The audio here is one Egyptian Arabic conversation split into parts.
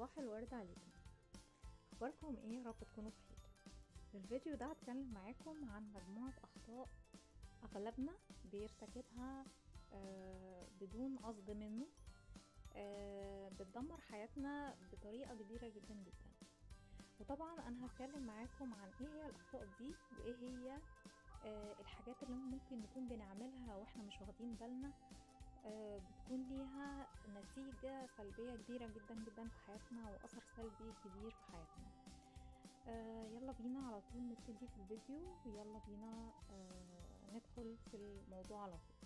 صباح الورد عليكم اخباركم ايه يا رب تكونوا بخير في الفيديو ده هتكلم معاكم عن مجموعة اخطاء اغلبنا بيرتكبها آه بدون قصد منه آه بتدمر حياتنا بطريقة كبيرة جدا جدا وطبعا انا هتكلم معاكم عن ايه هي الاخطاء دي وايه هي آه الحاجات اللي ممكن نكون بنعملها واحنا مش واخدين بالنا آه بتكون ليها نتيجة سلبية كبيرة جدا جدا في حياتنا وأثر سلبي كبير في حياتنا آه يلا بينا على طول نبتدي في الفيديو ويلا بينا آه ندخل في الموضوع على طول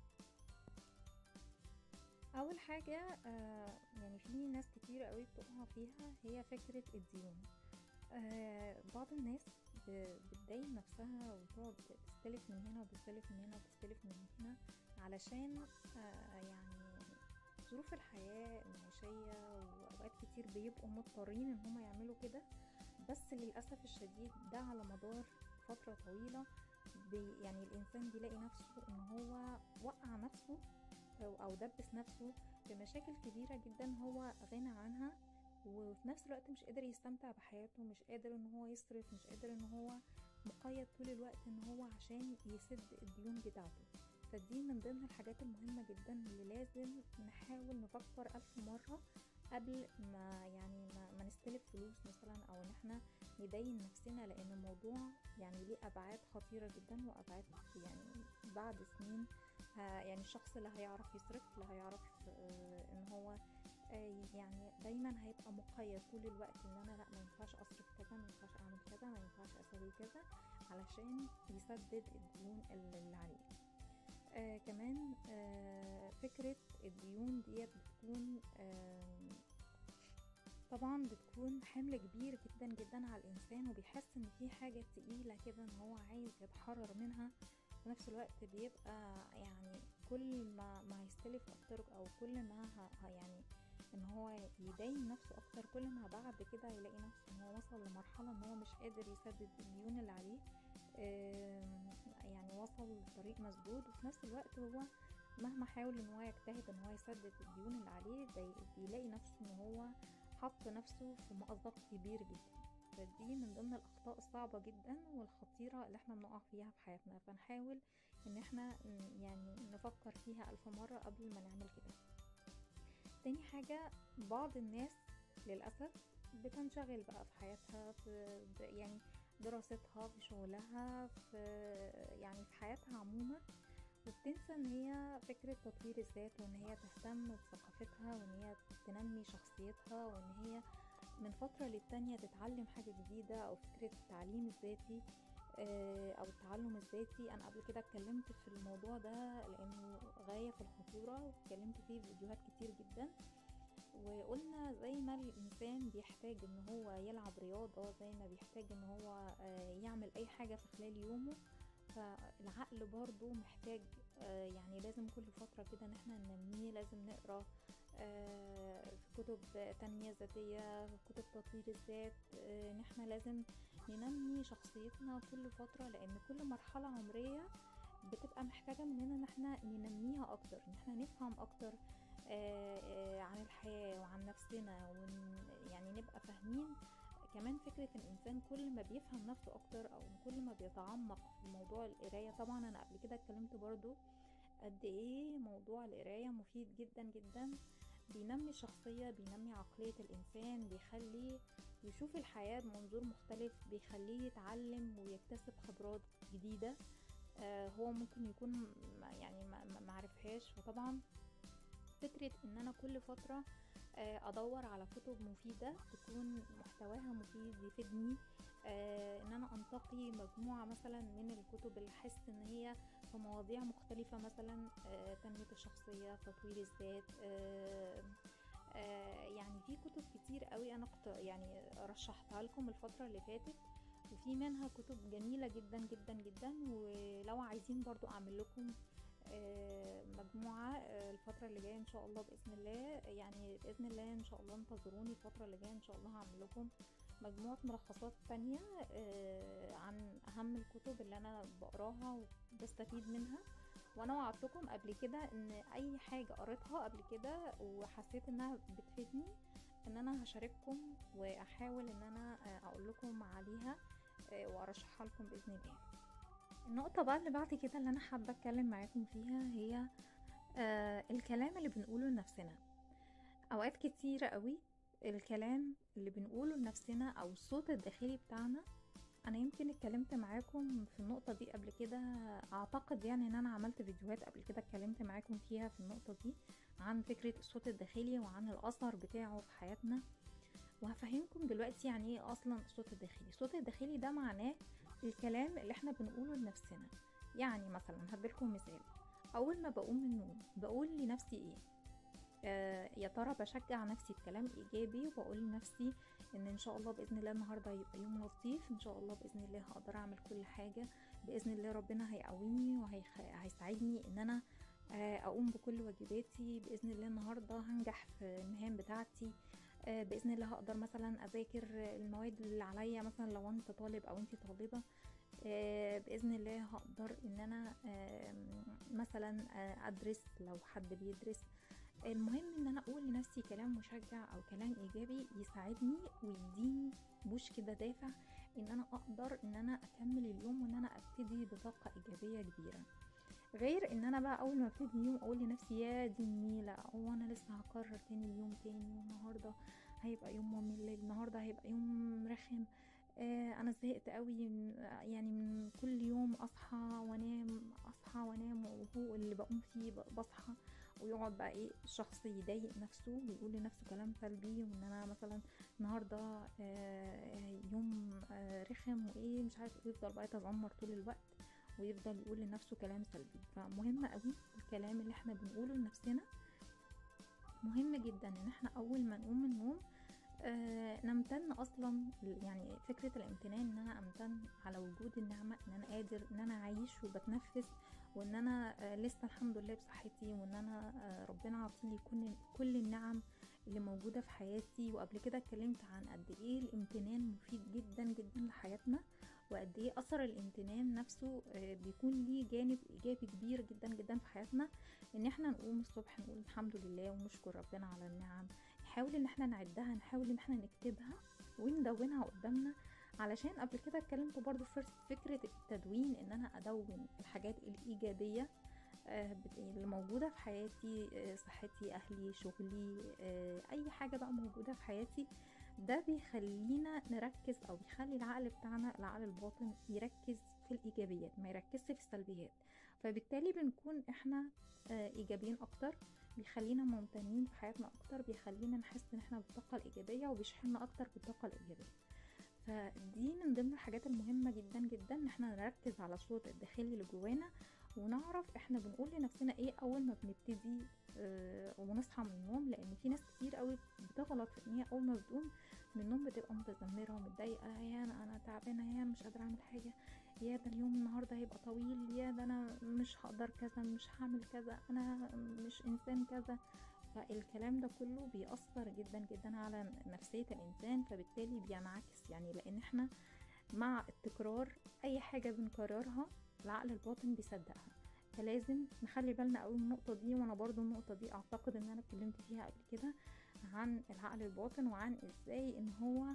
أول حاجة يعني في ناس كتير قوي بتقع فيها هي فكرة الديون بعض الناس بتدين نفسها وتقعد تستلف من هنا وتستلف من هنا وتستلف من هنا علشان يعني ظروف الحياة المعيشية وأوقات كتير بيبقوا مضطرين إن هما يعملوا كده بس للأسف الشديد ده على مدار فترة طويلة بي يعني الإنسان بيلاقي نفسه إن هو وقع نفسه أو دبس نفسه في مشاكل كبيرة جدا هو غنى عنها وفي نفس الوقت مش قادر يستمتع بحياته مش قادر ان هو يصرف مش قادر ان هو مقيد طول الوقت ان هو عشان يسد الديون بتاعته فدي من ضمن الحاجات المهمة جدا اللي لازم نحاول نفكر ألف مرة قبل ما يعني ما, ما نستلف فلوس مثلا او ان احنا ندين نفسنا لان الموضوع يعني ليه ابعاد خطيرة جدا وابعاد يعني بعد سنين يعني الشخص اللي هيعرف يصرف اللي هيعرف ان هو يعني دايما هيبقى مقيد طول الوقت ان انا لا ما ينفعش اصرف كذا ما ينفعش اعمل كذا ما ينفعش اسوي كذا علشان يسدد الديون اللي عليه آه كمان آه فكرة الديون ديت بتكون آه طبعا بتكون حمل كبير جدا جدا على الإنسان وبيحس إن في حاجة تقيلة كده إن هو عايز يتحرر منها في نفس الوقت بيبقى يعني كل ما ما هيستلف أكتر أو كل ما ها يعني ان هو يدين نفسه اكتر كل ما بعد كده يلاقي نفسه ان هو وصل لمرحله ان هو مش قادر يسدد الديون اللي عليه يعني وصل لطريق مسدود وفي نفس الوقت هو مهما حاول ان هو يجتهد ان هو يسدد الديون اللي عليه بيلاقي نفسه ان هو حط نفسه في مأزق كبير جدا فدي من ضمن الاخطاء الصعبة جدا والخطيرة اللي احنا بنقع فيها في حياتنا فنحاول ان احنا يعني نفكر فيها الف مرة قبل ما نعمل كده تاني حاجة بعض الناس للأسف بتنشغل بقى في حياتها في يعني دراستها في شغلها في يعني في حياتها عموما وبتنسى ان هي فكرة تطوير الذات وان هي تهتم بثقافتها وان هي تنمي شخصيتها وان هي من فترة للتانية تتعلم حاجة جديدة او فكرة التعليم الذاتي او التعلم الذاتي انا قبل كده اتكلمت في الموضوع ده لانه غايه في الخطوره واتكلمت فيه في فيديوهات كتير جدا وقلنا زي ما الانسان بيحتاج ان هو يلعب رياضه زي ما بيحتاج ان هو يعمل اي حاجه في خلال يومه فالعقل برضو محتاج يعني لازم كل فترة كده ان احنا ننميه لازم نقرا في كتب تنمية ذاتية في كتب تطوير الذات ان احنا لازم ننمي شخصيتنا كل فترة لان كل مرحلة عمرية بتبقى محتاجة مننا ان احنا ننميها اكتر ان احنا نفهم اكتر عن الحياة وعن نفسنا وان يعني نبقى فاهمين كمان فكرة الإنسان كل ما بيفهم نفسه أكتر أو كل ما بيتعمق في موضوع القراية طبعا أنا قبل كده اتكلمت برضو قد إيه موضوع القراية مفيد جدا جدا بينمي الشخصية بينمي عقلية الإنسان بيخليه يشوف الحياة بمنظور مختلف بيخليه يتعلم ويكتسب خبرات جديدة آه هو ممكن يكون يعني ما عرفهاش فطبعا فكرة ان انا كل فترة ادور على كتب مفيدة تكون محتواها مفيد يفيدني ان انا انتقي مجموعة مثلا من الكتب اللي احس ان هي في مواضيع مختلفة مثلا تنمية الشخصية تطوير الذات يعني في كتب كتير قوي انا كنت يعني رشحتها لكم الفترة اللي فاتت وفي منها كتب جميلة جدا جدا جدا ولو عايزين برضو اعمل لكم مجموعة الفترة اللي جاية ان شاء الله بإذن الله يعني بإذن الله ان شاء الله انتظروني الفترة اللي جاية ان شاء الله هعمل لكم مجموعة ملخصات تانية عن أهم الكتب اللي أنا بقراها وبستفيد منها وانا وعدتكم قبل كده ان اي حاجة قريتها قبل كده وحسيت انها بتفيدني ان انا هشارككم واحاول ان انا اقول لكم عليها وارشحها لكم باذن الله النقطه بقى اللي بعد كده اللي انا حابه اتكلم معاكم فيها هي الكلام اللي بنقوله لنفسنا اوقات كتيره قوي الكلام اللي بنقوله لنفسنا او الصوت الداخلي بتاعنا انا يمكن اتكلمت معاكم في النقطه دي قبل كده اعتقد يعني ان انا عملت فيديوهات قبل كده اتكلمت معاكم فيها في النقطه دي عن فكره الصوت الداخلي وعن الاثر بتاعه في حياتنا وهفهمكم دلوقتي يعني ايه اصلا الصوت الداخلي الصوت الداخلي ده معناه الكلام اللي احنا بنقوله لنفسنا يعني مثلا هديلكم مثال اول ما بقوم من النوم بقول لنفسي ايه آه يا ترى بشجع نفسي بكلام ايجابي وبقول لنفسي ان ان شاء الله باذن الله النهارده هيبقى يوم لطيف ان شاء الله باذن الله هقدر اعمل كل حاجه باذن الله ربنا هيقويني وهيساعدني ان انا آه اقوم بكل واجباتي باذن الله النهارده هنجح في المهام بتاعتي آه باذن الله هقدر مثلا اذاكر المواد اللي عليا مثلا لو انت طالب او انت طالبه آه باذن الله هقدر ان انا مثلا ادرس لو حد بيدرس المهم ان انا اقول لنفسي كلام مشجع او كلام ايجابي يساعدني ويديني بوش كده دافع ان انا اقدر ان انا اكمل اليوم وان انا ابتدي بطاقه ايجابيه كبيره غير ان انا بقى اول ما ابتدي اليوم اقول لنفسي يا دي النيله هو انا لسه هكرر تاني اليوم تاني والنهارده هيبقى يوم ممل النهارده هيبقى يوم رخم آه انا زهقت قوي يعني من كل يوم اصحى وانام اصحى وانام وهو اللي بقوم فيه بصحى ويقعد بقى ايه الشخص يضايق نفسه ويقول لنفسه كلام سلبي وان انا مثلا النهارده آه يوم آه رخم وايه مش عارف ويفضل بقى يتذمر طول الوقت ويفضل يقول لنفسه كلام سلبي فمهم قوي الكلام اللي احنا بنقوله لنفسنا مهم جدا ان احنا اول ما نقوم من النوم آه نمتن اصلا يعني فكره الامتنان ان انا امتن على وجود النعمه ان انا قادر ان انا عايش وبتنفس وان انا آه لسه الحمد لله بصحتي وان انا آه ربنا عطيني كل كل النعم اللي موجوده في حياتي وقبل كده اتكلمت عن قد ايه الامتنان مفيد جدا جدا لحياتنا وقد ايه اثر الامتنان نفسه بيكون ليه جانب ايجابي كبير جدا جدا في حياتنا ان احنا نقوم الصبح نقول الحمد لله ونشكر ربنا على النعم نحاول ان احنا نعدها نحاول ان احنا نكتبها وندونها قدامنا علشان قبل كده اتكلمت برضو في فكرة التدوين ان انا ادون الحاجات الايجابية اللي موجودة في حياتي صحتي اهلي شغلي اي حاجة بقى موجودة في حياتي ده بيخلينا نركز او بيخلي العقل بتاعنا العقل الباطن يركز في الايجابيات ما يركزش في السلبيات فبالتالي بنكون احنا ايجابيين اكتر بيخلينا ممتنين في حياتنا اكتر بيخلينا نحس ان احنا بالطاقه الايجابيه وبيشحننا اكتر بالطاقه الايجابيه فدي من ضمن الحاجات المهمه جدا جدا ان احنا نركز على الصوت الداخلي اللي جوانا ونعرف احنا بنقول لنفسنا ايه اول ما بنبتدي اه ونصحى من النوم لان في ناس كتير قوي بتغلط في ان هي اول ما بتقوم من النوم بتبقى متذمره ومتضايقه يا انا انا تعبانه يا انا مش قادره اعمل حاجه يا ده اليوم النهارده هيبقى طويل يا ده انا مش هقدر كذا مش هعمل كذا انا مش انسان كذا فالكلام ده كله بيأثر جدا جدا على نفسية الإنسان فبالتالي بينعكس يعني لأن احنا مع التكرار أي حاجة بنكررها العقل الباطن بيصدقها فلازم نخلي بالنا قوي من النقطة دي وأنا برضو النقطة دي أعتقد إن أنا اتكلمت فيها قبل كده عن العقل الباطن وعن إزاي إن هو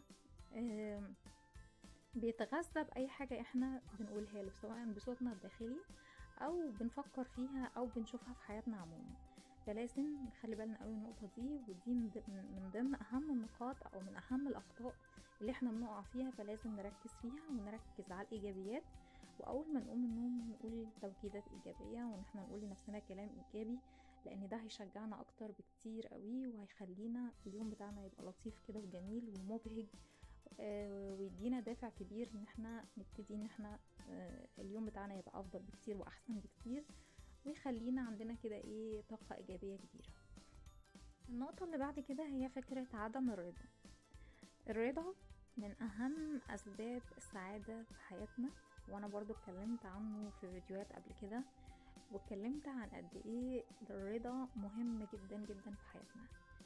بيتغذى بأي حاجة احنا بنقولها له سواء بصوتنا الداخلي أو بنفكر فيها أو بنشوفها في حياتنا عموما فلازم نخلي بالنا قوي النقطة دي ودي من ضمن أهم النقاط أو من أهم الأخطاء اللي احنا بنقع فيها فلازم نركز فيها ونركز على الإيجابيات وأول ما نقوم من النوم نقول توكيدات إيجابية وإن احنا نقول لنفسنا كلام إيجابي لأن ده هيشجعنا أكتر بكتير قوي وهيخلينا اليوم بتاعنا يبقى لطيف كده وجميل ومبهج آه ويدينا دافع كبير ان احنا نبتدي ان احنا آه اليوم بتاعنا يبقى افضل بكتير واحسن بكتير ويخلينا عندنا كده ايه طاقة ايجابية كبيرة النقطة اللي بعد كده هي فكرة عدم الرضا الرضا من اهم اسباب السعادة في حياتنا وانا برضو اتكلمت عنه في فيديوهات قبل كده واتكلمت عن قد ايه الرضا مهم جدا جدا في حياتنا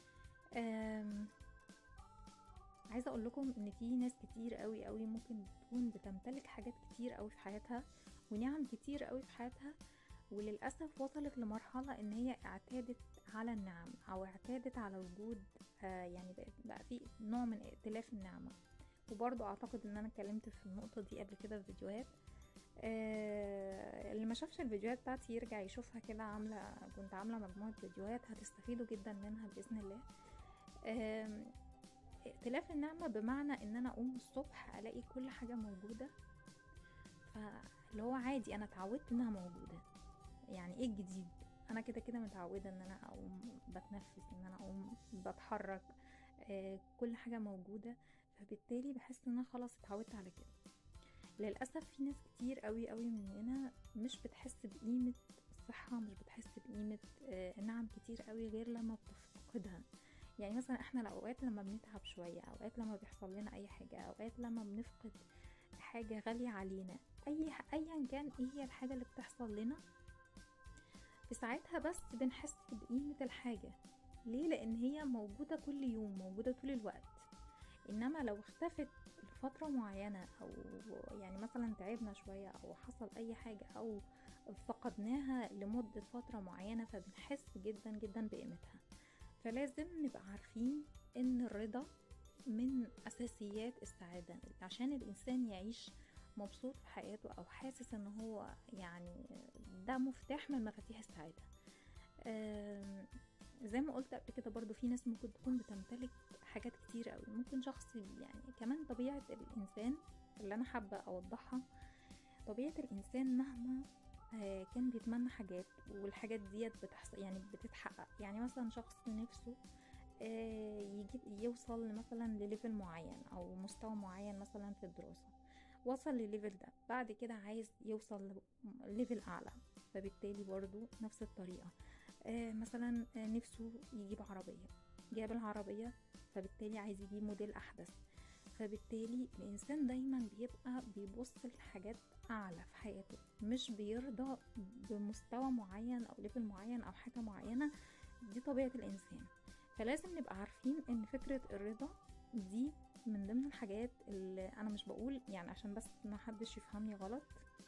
عايزه اقول لكم ان في ناس كتير قوي قوي ممكن تكون بتمتلك حاجات كتير قوي في حياتها ونعم كتير قوي في حياتها وللاسف وصلت لمرحله ان هي اعتادت على النعم او اعتادت على وجود آه يعني بقى, بقى في نوع من ائتلاف النعمة وبرضو اعتقد ان انا اتكلمت في النقطة دي قبل كده في فيديوهات آه اللي ما شافش الفيديوهات بتاعتي يرجع يشوفها كده عاملة كنت عاملة مجموعة فيديوهات هتستفيدوا جدا منها بإذن الله آه ائتلاف النعمة بمعنى ان انا اقوم الصبح الاقي كل حاجة موجودة فاللي هو عادي انا اتعودت انها موجودة يعني ايه الجديد انا كده كده متعودة ان انا اقوم بتنفس ان انا اقوم بتحرك آه كل حاجة موجودة فبالتالي بحس ان انا خلاص اتعودت على كده للأسف في ناس كتير قوي قوي مننا مش بتحس بقيمة الصحة مش بتحس بقيمة آه نعم كتير قوي غير لما بتفقدها يعني مثلا احنا الاوقات لما بنتعب شويه اوقات لما بيحصل لنا اي حاجه اوقات لما بنفقد حاجه غاليه علينا اي ايا كان ايه هي الحاجه اللي بتحصل لنا في ساعتها بس بنحس بقيمه الحاجه ليه لان هي موجوده كل يوم موجوده طول الوقت انما لو اختفت لفتره معينه او يعني مثلا تعبنا شويه او حصل اي حاجه او فقدناها لمده فتره معينه فبنحس جدا جدا بقيمتها فلازم نبقى عارفين ان الرضا من اساسيات السعاده عشان الانسان يعيش مبسوط في حياته او حاسس ان هو يعني ده مفتاح من مفاتيح السعاده زي ما قلت قبل كده برضو في ناس ممكن تكون بتمتلك حاجات كتير قوي ممكن شخص يعني كمان طبيعه الانسان اللي انا حابه اوضحها طبيعه الانسان مهما كان بيتمنى حاجات والحاجات ديت بتحصل يعني بتتحقق يعني مثلا شخص نفسه يجي يوصل مثلا لليفل معين او مستوى معين مثلا في الدراسة وصل لليفل ده بعد كده عايز يوصل ليفل اعلى فبالتالي برضو نفس الطريقة مثلا نفسه يجيب عربية جاب العربية فبالتالي عايز يجيب موديل احدث فبالتالي الانسان دايما بيبقى بيبص لحاجات اعلى في حياته مش بيرضى بمستوى معين او ليفل معين او حاجه معينه دي طبيعه الانسان فلازم نبقى عارفين ان فكره الرضا دي من ضمن الحاجات اللي انا مش بقول يعني عشان بس ما حدش يفهمني غلط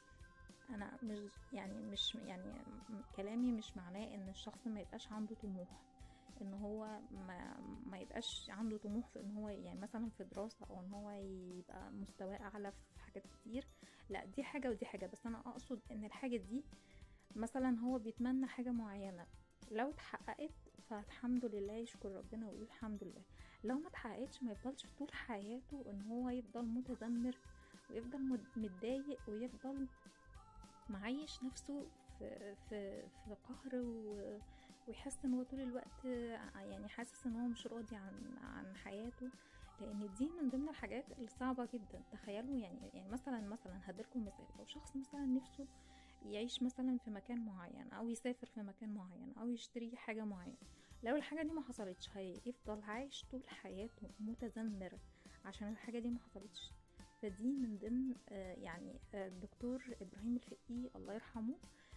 انا مش يعني مش يعني كلامي مش معناه ان الشخص ما يبقاش عنده طموح ان هو ما, ما يبقاش عنده طموح في ان هو يعني مثلا في دراسة او ان هو يبقى مستواه اعلى في حاجات كتير لا دي حاجة ودي حاجة بس انا اقصد ان الحاجة دي مثلا هو بيتمنى حاجة معينة لو اتحققت فالحمد لله يشكر ربنا ويقول الحمد لله لو ما اتحققتش ما يفضلش طول حياته ان هو يفضل متذمر ويفضل متضايق ويفضل معيش نفسه في في في قهر و ويحس ان هو طول الوقت يعني حاسس ان هو مش راضي عن عن حياته لان دي من ضمن الحاجات الصعبه جدا تخيلوا يعني يعني مثلا مثلا هديلكم مثال لو شخص مثلا نفسه يعيش مثلا في مكان معين او يسافر في مكان معين او يشتري حاجه معينه لو الحاجه دي ما حصلتش هيفضل عايش طول حياته متذمر عشان الحاجه دي ما حصلتش فدي من ضمن يعني الدكتور ابراهيم الفقي الله يرحمه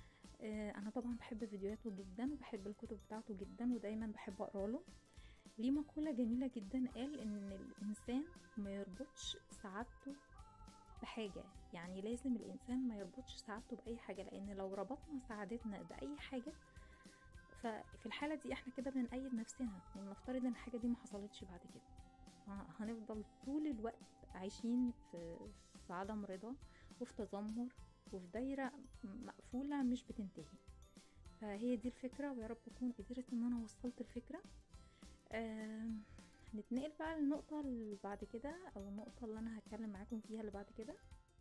انا طبعا بحب فيديوهاته جدا وبحب الكتب بتاعته جدا ودايما بحب اقرا له ليه مقولة جميلة جدا قال ان الانسان ما يربطش سعادته بحاجة يعني لازم الانسان ما يربطش سعادته باي حاجة لان لو ربطنا سعادتنا باي حاجة ففي الحالة دي احنا كده بنأيد نفسنا ونفترض ان الحاجة دي ما حصلتش بعد كده هنفضل طول الوقت عايشين في, في عدم رضا وفي تذمر وفي دايرة مقفولة مش بتنتهي فهي دي الفكرة ويا رب أكون قدرت إن أنا وصلت الفكرة آه نتنقل بقى للنقطة اللي بعد كده أو النقطة اللي أنا هتكلم معاكم فيها اللي بعد كده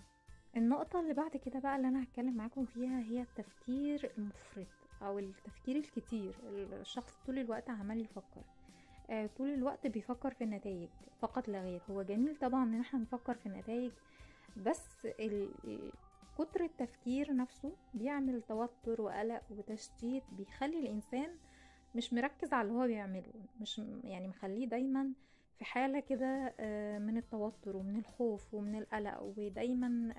النقطة اللي بعد كده بقى اللي أنا هتكلم معاكم فيها هي التفكير المفرط أو التفكير الكتير الشخص طول الوقت عمال يفكر آه طول الوقت بيفكر في النتائج فقط لا غير هو جميل طبعا ان احنا نفكر في النتائج بس ال كتر التفكير نفسه بيعمل توتر وقلق وتشتيت بيخلي الانسان مش مركز على اللي هو بيعمله مش يعني مخليه دايما في حالة كده من التوتر ومن الخوف ومن القلق ودايما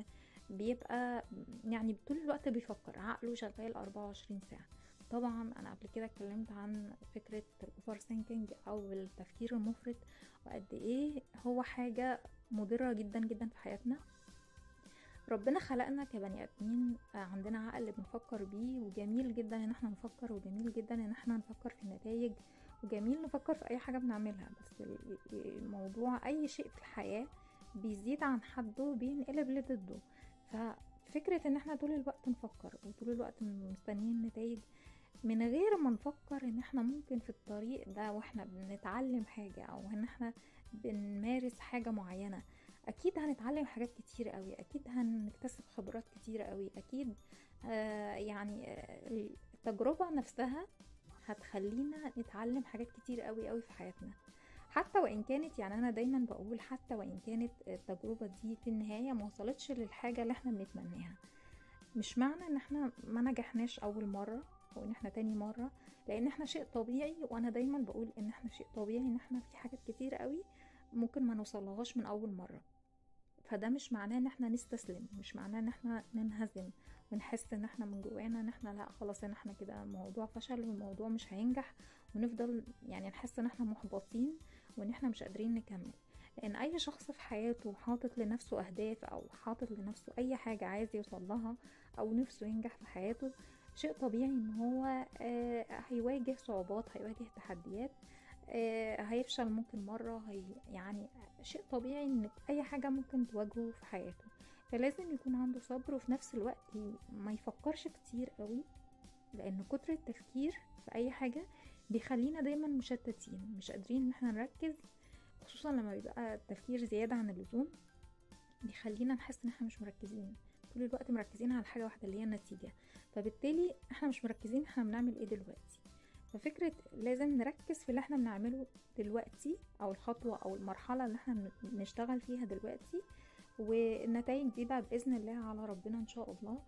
بيبقى يعني طول الوقت بيفكر عقله شغال 24 ساعة طبعا انا قبل كده اتكلمت عن فكرة الاوفر ثينكينج او التفكير المفرط وقد ايه هو حاجة مضرة جدا جدا في حياتنا ربنا خلقنا كبني ادمين آه، عندنا عقل بنفكر بيه وجميل جدا ان احنا نفكر وجميل جدا ان احنا نفكر في النتائج وجميل نفكر في اي حاجة بنعملها بس ال- الموضوع اي شيء في الحياة بيزيد عن حده بينقلب لضده ففكرة ان احنا طول الوقت نفكر وطول الوقت مستنيين نتائج من غير ما نفكر ان احنا ممكن في الطريق ده واحنا بنتعلم حاجة او ان احنا بنمارس حاجة معينة اكيد هنتعلم حاجات كتير قوي اكيد هنكتسب خبرات كتير قوي اكيد آه يعني آه التجربة نفسها هتخلينا نتعلم حاجات كتير قوي قوي في حياتنا حتى وان كانت يعني انا دايما بقول حتى وان كانت التجربة دي في النهاية ما وصلتش للحاجة اللي احنا بنتمناها مش معنى ان احنا ما نجحناش اول مرة او ان احنا تاني مرة لان احنا شيء طبيعي وانا دايما بقول ان احنا شيء طبيعي ان احنا في حاجات كتير قوي ممكن ما نوصلهاش من اول مرة فده مش معناه ان احنا نستسلم مش معناه ان احنا ننهزم ونحس ان احنا من جوانا ان احنا لا خلاص ان احنا كده الموضوع فشل والموضوع مش هينجح ونفضل يعني نحس ان احنا محبطين وان احنا مش قادرين نكمل لان اي شخص في حياته حاطط لنفسه اهداف او حاطط لنفسه اي حاجة عايز يوصل لها او نفسه ينجح في حياته شيء طبيعي ان هو آه هيواجه صعوبات هيواجه تحديات آه هيفشل ممكن مرة هي يعني شيء طبيعي ان اي حاجة ممكن تواجهه في حياته فلازم يكون عنده صبر وفي نفس الوقت ما يفكرش كتير قوي لان كتر التفكير في اي حاجة بيخلينا دايما مشتتين مش قادرين ان احنا نركز خصوصا لما بيبقى التفكير زيادة عن اللزوم بيخلينا نحس ان احنا مش مركزين طول الوقت مركزين على حاجة واحدة اللي هي النتيجة فبالتالي احنا مش مركزين احنا بنعمل ايه دلوقتي ففكرة لازم نركز في اللي احنا بنعمله دلوقتي او الخطوة او المرحلة اللي احنا بنشتغل فيها دلوقتي والنتائج دي بقى بإذن الله على ربنا ان شاء الله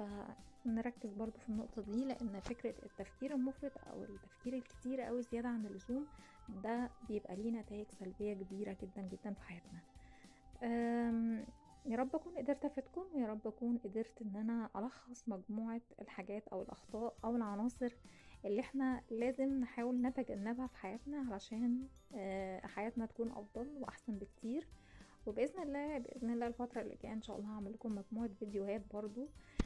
فنركز برضو في النقطة دي لان فكرة التفكير المفرط او التفكير الكتير اوي زيادة عن اللزوم ده بيبقى ليه نتائج سلبية كبيرة جدا جدا في حياتنا يا رب اكون قدرت افيدكم ويا رب اكون قدرت ان انا الخص مجموعة الحاجات او الاخطاء او العناصر اللي احنا لازم نحاول نتجنبها في حياتنا علشان حياتنا تكون افضل واحسن بكتير وباذن الله باذن الله الفتره اللي جايه ان شاء الله هعمل لكم مجموعه فيديوهات برضو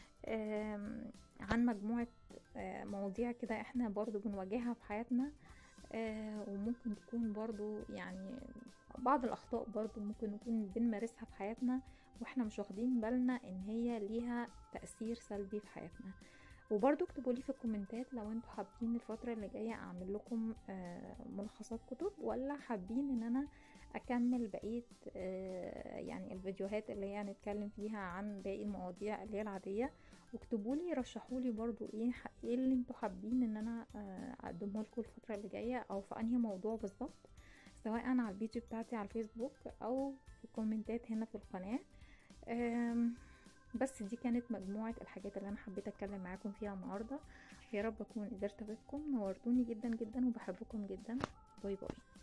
عن مجموعه مواضيع كده احنا برضو بنواجهها في حياتنا وممكن تكون برضو يعني بعض الاخطاء برضو ممكن نكون بنمارسها في حياتنا واحنا مش واخدين بالنا ان هي ليها تاثير سلبي في حياتنا وبرضو اكتبوا لي في الكومنتات لو انتوا حابين الفترة اللي جاية اعمل لكم ملخصات كتب ولا حابين ان انا اكمل بقية يعني الفيديوهات اللي هي هنتكلم فيها عن باقي المواضيع اللي هي العادية واكتبوا لي رشحوا لي برضو ايه ايه اللي انتوا حابين ان انا اقدمه لكم الفترة اللي جاية او في انهي موضوع بالظبط سواء على الفيديو بتاعتي على الفيسبوك او في الكومنتات هنا في القناة بس دي كانت مجموعة الحاجات اللي انا حبيت اتكلم معاكم فيها النهاردة يا رب اكون قدرت افيدكم نورتوني جدا جدا وبحبكم جدا باي باي